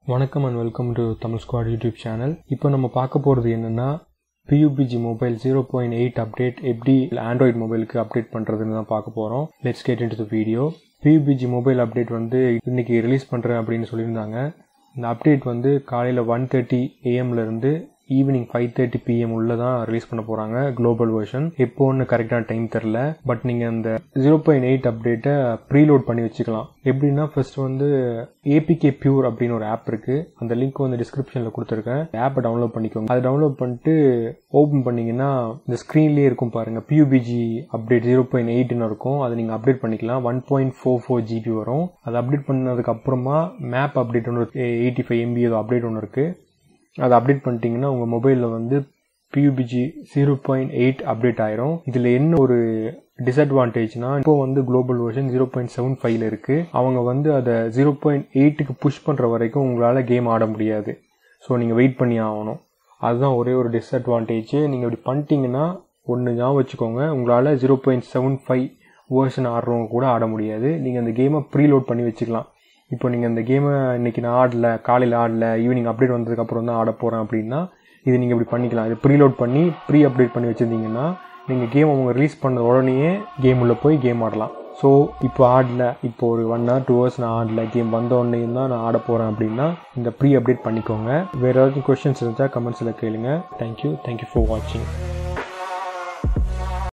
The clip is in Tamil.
வணக்கம் and welcome to Tamil squad YouTube channel இப்போ நம்ம பார்க்க போகிறது என்னென்னா PUBG mobile zero point eight update எப்படி ஆண்ட்ராய்ட் மொபைலுக்கு அப்டேட் பண்ணுறதுன்னு தான் பார்க்க போகிறோம் let's get into video PUBG mobile update வந்து இன்னைக்கு ரிலீஸ் பண்ணுறேன் அப்படின்னு சொல்லியிருந்தாங்க இந்த அப்டேட் வந்து காலையில் ஒன் தேர்ட்டி ஏஎம்லேருந்து ஈவினிங் ஃபைவ் தேர்ட்டி பிஎம் உள்ள தான் ரிலீஸ் பண்ண போகிறாங்க குளோபல் வெர்ஷன் எப்போன்னு கரெக்டான டைம் தெரில பட் நீங்கள் அந்த ஜீரோ பாயிண்ட் எயிட் அப்டேட்டை ப்ரீலோட் பண்ணி வச்சுக்கலாம் எப்படின்னா ஃபர்ஸ்ட் வந்து ஏபிகே பியூர் அப்படின்னு ஒரு ஆப் இருக்குது அந்த லிங்க் வந்து டிஸ்கிரிப்ஷனில் கொடுத்துருக்கேன் ஆப்பை டவுன்லோட் பண்ணிக்கோங்க அதை டவுன்லோட் பண்ணிட்டு ஓப்பன் பண்ணிங்கன்னா இந்த ஸ்க்ரீன்லேயே இருக்கும் பாருங்கள் பியூபிஜி அப்டேட் ஜீரோ பாயிண்ட் எயிட்னு இருக்கும் அதை நீங்கள் அப்டேட் பண்ணிக்கலாம் one point four four GB வரும் அதை அப்டேட் பண்ணதுக்கு அப்புறமா மேப் அப்டேட் ஒன்று எயிட்டி ஃபைவ் எம்பி ஏதோ அப்டேட் ஒன்று இருக்குது அதை அப்டேட் பண்ணிட்டீங்கன்னா உங்கள் மொபைலில் வந்து PUBG zero point eight update ஆயிரும் இதில் என்ன ஒரு டிஸ்அட்வான்டேஜ்னா இப்போ வந்து global version zero point seven ஃபைவ்ல இருக்கு அவங்க வந்து அதை ஜீரோ பாயிண்ட் எயிட்டுக்கு புஷ் பண்ணுற வரைக்கும் உங்களால் கேம் ஆட முடியாது ஸோ நீங்கள் வெயிட் பண்ணி ஆகணும் அதுதான் ஒரே ஒரு டிஸ்அட்வான்டேஜ் நீங்கள் இப்படி பண்ணிட்டீங்கன்னா ஒன்று ஞாபகம் வச்சுக்கோங்க உங்களால் zero point seven five version ஆடுறவங்க கூட ஆட முடியாது நீங்கள் அந்த கேமை ப்ரீலோட் பண்ணி வச்சுக்கலாம் இப்போ நீங்கள் இந்த கேமை இன்றைக்கி நான் ஆடல காலையில் ஆடல ஈவினிங் அப்டேட் வந்ததுக்கப்புறம் தான் ஆட போகிறேன் அப்படின்னா இது நீங்கள் இப்படி பண்ணிக்கலாம் இது ப்ரீலோட் பண்ணி ப்ரீ அப்டேட் பண்ணி வச்சுருந்தீங்கன்னா நீங்கள் கேம் அவங்க ரிலீஸ் பண்ண உடனேயே கேம் உள்ளே போய் கேம் ஆடலாம் ஸோ இப்போ ஆடல இப்போ ஒரு ஒன் ஹவர் டூ ஹவர்ஸ் நான் ஆடல கேம் வந்த உடனே தான் நான் ஆட போகிறேன் அப்படின்னா இந்த ப்ரீ அப்டேட் பண்ணிக்கோங்க வேறு ஏதாச்சும் கொஷின்ஸ் இருந்தால் கமெண்ட்ஸில் கேளுங்க தேங்க்யூ தேங்க்யூ ஃபார் வாட்சிங்